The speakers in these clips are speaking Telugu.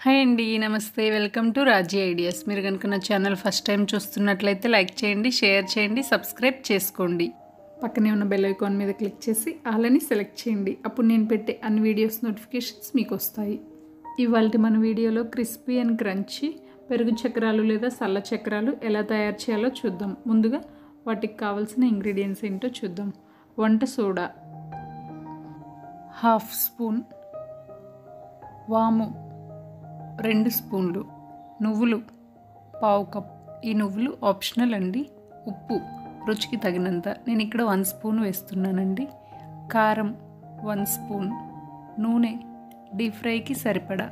హాయ్ అండి నమస్తే వెల్కమ్ టు రాజీ ఐడియాస్ మీరు కనుక నా ఛానల్ ఫస్ట్ టైం చూస్తున్నట్లయితే లైక్ చేయండి షేర్ చేయండి సబ్స్క్రైబ్ చేసుకోండి పక్కనే ఉన్న బెల్ ఐకాన్ మీద క్లిక్ చేసి ఆలని సెలెక్ట్ చేయండి అప్పుడు నేను పెట్టే అన్ని వీడియోస్ నోటిఫికేషన్స్ మీకు వస్తాయి ఇవాళ మన వీడియోలో క్రిస్పీ అండ్ క్రంచీ పెరుగు చక్రాలు లేదా సల్ల చక్రాలు ఎలా తయారు చేయాలో చూద్దాం ముందుగా వాటికి కావాల్సిన ఇంగ్రీడియంట్స్ ఏంటో చూద్దాం వంట సోడా హాఫ్ స్పూన్ వాము రెండు స్పూన్లు నువ్వులు పావు కప్ ఈ నువ్వులు ఆప్షనల్ అండి ఉప్పు రుచికి తగినంత నేను ఇక్కడ వన్ స్పూన్ వేస్తున్నానండి కారం వన్ స్పూన్ నూనె డీప్ ఫ్రైకి సరిపడా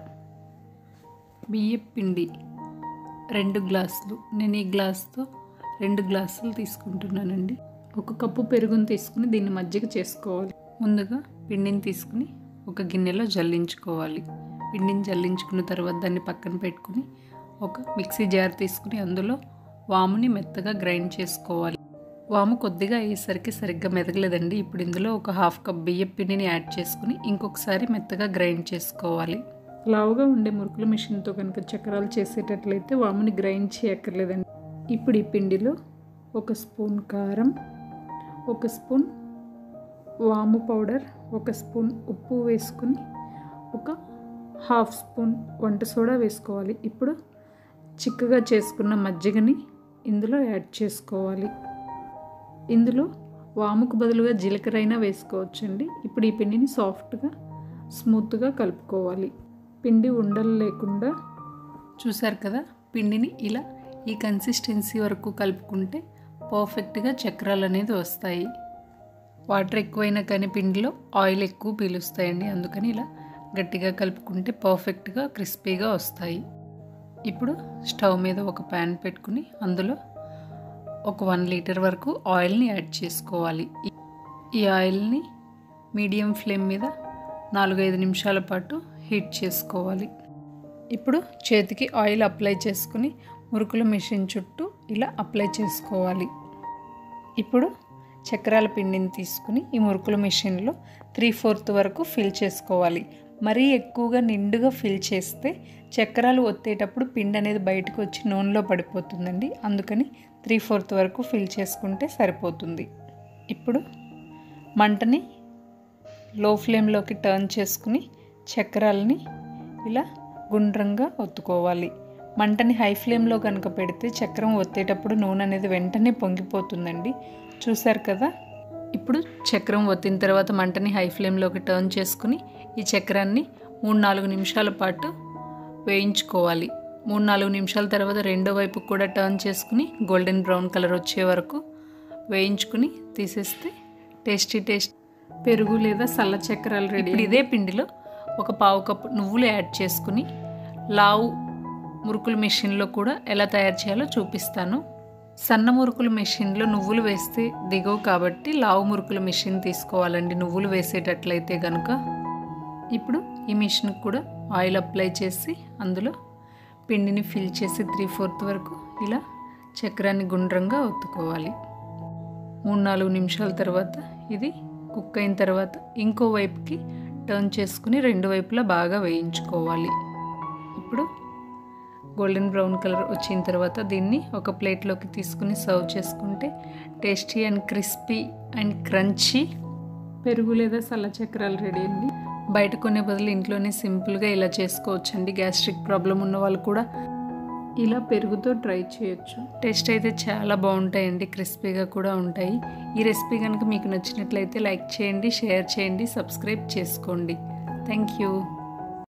బియ్యం పిండి రెండు గ్లాసులు నేను ఈ గ్లాస్తో రెండు గ్లాసులు తీసుకుంటున్నానండి ఒక కప్పు పెరుగుని తీసుకుని దీన్ని మజ్జిగ చేసుకోవాలి ముందుగా పిండిని తీసుకుని ఒక గిన్నెలో జల్లించుకోవాలి పిండిని జల్లించుకున్న తర్వాత దాన్ని పక్కన పెట్టుకుని ఒక మిక్సీ జార్ తీసుకుని అందులో వాముని మెత్తగా గ్రైండ్ చేసుకోవాలి వాము కొద్దిగా అయ్యేసరికి సరిగ్గా మెదగలేదండి ఇప్పుడు ఇందులో ఒక హాఫ్ కప్ బియ్యం పిండిని యాడ్ చేసుకుని ఇంకొకసారి మెత్తగా గ్రైండ్ చేసుకోవాలి లావుగా ఉండే మురుకుల మిషన్తో కనుక చక్రాలు చేసేటట్లయితే వాముని గ్రైండ్ చేయక్కర్లేదండి ఇప్పుడు ఈ పిండిలో ఒక స్పూన్ కారం ఒక స్పూన్ వాము పౌడర్ ఒక స్పూన్ ఉప్పు వేసుకుని ఒక హాఫ్ స్పూన్ వంట సోడా వేసుకోవాలి ఇప్పుడు చిక్కగా చేసుకున్న మజ్జిగని ఇందులో యాడ్ చేసుకోవాలి ఇందులో వాముకు బదులుగా జీలకర్ర అయినా వేసుకోవచ్చండి ఇప్పుడు ఈ పిండిని సాఫ్ట్గా స్మూత్గా కలుపుకోవాలి పిండి ఉండలు లేకుండా చూసారు కదా పిండిని ఇలా ఈ కన్సిస్టెన్సీ వరకు కలుపుకుంటే పర్ఫెక్ట్గా చక్రాలు అనేది వస్తాయి వాటర్ ఎక్కువైనా కానీ పిండిలో ఆయిల్ ఎక్కువ పీలుస్తాయండి అందుకని ఇలా గట్టిగా కలుపుకుంటే పర్ఫెక్ట్గా క్రిస్పీగా వస్తాయి ఇప్పుడు స్టవ్ మీద ఒక ప్యాన్ పెట్టుకుని అందులో ఒక వన్ లీటర్ వరకు ఆయిల్ని యాడ్ చేసుకోవాలి ఈ ఆయిల్ని మీడియం ఫ్లేమ్ మీద నాలుగైదు నిమిషాల పాటు హీట్ చేసుకోవాలి ఇప్పుడు చేతికి ఆయిల్ అప్లై చేసుకుని మురుకుల మిషన్ చుట్టూ ఇలా అప్లై చేసుకోవాలి ఇప్పుడు చక్రాల పిండిని తీసుకుని ఈ మురుకుల మిషన్లో త్రీ ఫోర్త్ వరకు ఫిల్ చేసుకోవాలి మరీ ఎక్కువగా నిండుగా ఫిల్ చేస్తే చక్రాలు ఒత్తేటప్పుడు పిండి అనేది బయటకు వచ్చి నూనెలో పడిపోతుందండి అందుకని త్రీ ఫోర్త్ వరకు ఫిల్ చేసుకుంటే సరిపోతుంది ఇప్పుడు మంటని లో ఫ్లేమ్లోకి టర్న్ చేసుకుని చక్రాలని ఇలా గుండ్రంగా ఒత్తుకోవాలి మంటని హై ఫ్లేమ్లో కనుక పెడితే చక్రం ఒత్తేటప్పుడు నూనె అనేది వెంటనే పొంగిపోతుందండి చూసారు కదా ఇప్పుడు చక్రం ఒత్తిన తర్వాత మంటని హై ఫ్లేమ్లోకి టర్న్ చేసుకుని ఈ చక్రాన్ని మూడు నాలుగు నిమిషాల పాటు వేయించుకోవాలి మూడు నాలుగు నిమిషాల తర్వాత రెండో వైపు కూడా టర్న్ చేసుకుని గోల్డెన్ బ్రౌన్ కలర్ వచ్చే వరకు వేయించుకుని తీసేస్తే టేస్టీ టేస్ట్ పెరుగు లేదా సల్ల చక్రాలు రెడీ ఇదే పిండిలో ఒక పావు కప్పు నువ్వులు యాడ్ చేసుకుని లావు మురుకుల మెషిన్లో కూడా ఎలా తయారు చేయాలో చూపిస్తాను సన్న మురుకుల మెషిన్లో నువ్వులు వేస్తే దిగవు కాబట్టి లావు మురుకుల మెషిన్ తీసుకోవాలండి నువ్వులు వేసేటట్లయితే కనుక ఇప్పుడు ఈ మిషన్కి కూడా ఆయిల్ అప్లై చేసి అందులో పిండిని ఫిల్ చేసి త్రీ ఫోర్త్ వరకు ఇలా చక్రాన్ని గుండ్రంగా ఒత్తుకోవాలి మూడు నాలుగు నిమిషాల తర్వాత ఇది కుక్ అయిన తర్వాత ఇంకో వైపుకి టర్న్ చేసుకుని రెండు వైపులా బాగా వేయించుకోవాలి ఇప్పుడు గోల్డెన్ బ్రౌన్ కలర్ వచ్చిన తర్వాత దీన్ని ఒక ప్లేట్లోకి తీసుకుని సర్వ్ చేసుకుంటే tasty and crispy and crunchy పెరుగు లేదా సల్ల చక్రాలు రెడీ అండి బయట కొనే బదులు ఇంట్లోనే సింపుల్గా ఇలా చేసుకోవచ్చండి గ్యాస్ట్రిక్ ప్రాబ్లం ఉన్న వాళ్ళు కూడా ఇలా పెరుగుతో ట్రై చేయొచ్చు టేస్ట్ అయితే చాలా బాగుంటాయండి క్రిస్పీగా కూడా ఉంటాయి ఈ రెసిపీ కనుక మీకు నచ్చినట్లయితే లైక్ చేయండి షేర్ చేయండి సబ్స్క్రైబ్ చేసుకోండి థ్యాంక్ యూ